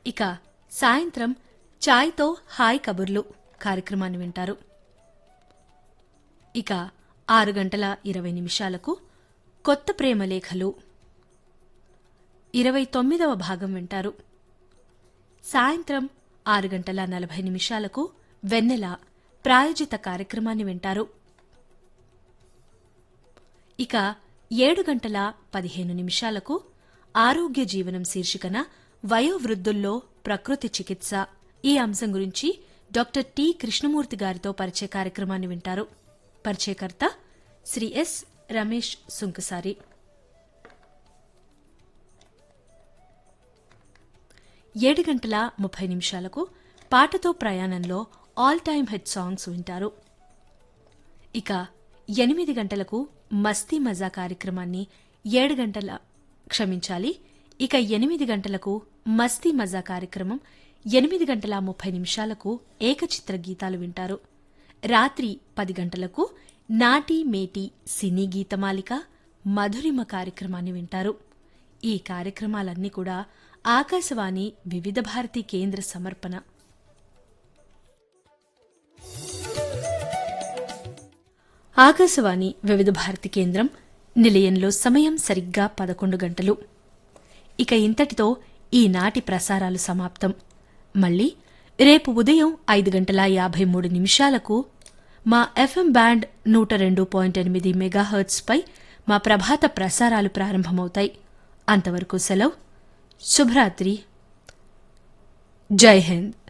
ఇక సాయంత్రం చాయ్తో హాయ్ కబుర్లు కార్యక్రమాన్ని వింటారు ఇక ఆరు గంటల ఇరవై నిమిషాలకు కొత్త ప్రేమ లేఖలు ఇరవై తొమ్మిదవ భాగం వింటారు సాయంత్రం ఆరు గంటల నలభై నిమిషాలకు వెన్నెల ప్రాయోజిత కార్యక్రమాన్ని వింటారు ఇక ఏడు గంటల పదిహేను నిమిషాలకు ఆరోగ్య జీవనం శీర్షికన వయోవృద్ధుల్లో ప్రకృతి చికిత్స ఈ అంశం గురించి డాక్టర్ టి కృష్ణమూర్తి గారితో పరిచయ కార్యక్రమాన్ని వింటారు పరిచయకర్త శ్రీ ఎస్ రమేష్ సుంకసారి ఏడు గంటల ముప్పై నిమిషాలకు పాటతో ప్రయాణంలో ఆల్ టైమ్ హిట్ సాంగ్స్ వింటారు ఇక ఎనిమిది గంటలకు మస్తీ మజా కార్యక్రమాన్ని ఏడు గంటల క్షమించాలి ఇక ఎనిమిది గంటలకు మస్తీ మజా కార్యక్రమం ఎనిమిది గంటల ముప్పై నిమిషాలకు ఏకచిత్ర గీతాలు వింటారు రాత్రి పది గంటలకు నాటి మేటి సినీ గీతమాలిక మధురిమ కార్యక్రమాన్ని వింటారు ఈ కార్యక్రమాలన్నీ కూడా ఆకాశవాణి వివిధ భారతి కేంద్ర సమర్పణ ఆకాశవాణి వివిధ భారతి కేంద్రం నిలయంలో సమయం సరిగ్గా పదకొండు గంటలు ఇక ఇంతటితో ఈనాటి ప్రసారాలు సమాప్తం మళ్ళీ రేపు ఉదయం ఐదు గంటల యాభై మూడు నిమిషాలకు మా ఎఫ్ఎం బ్యాండ్ నూట రెండు పాయింట్ ఎనిమిది మెగాహర్ట్స్పై మా ప్రభాత ప్రసారాలు ప్రారంభమవుతాయి అంతవరకు సెలవు శుభరాత్రి జై హింద్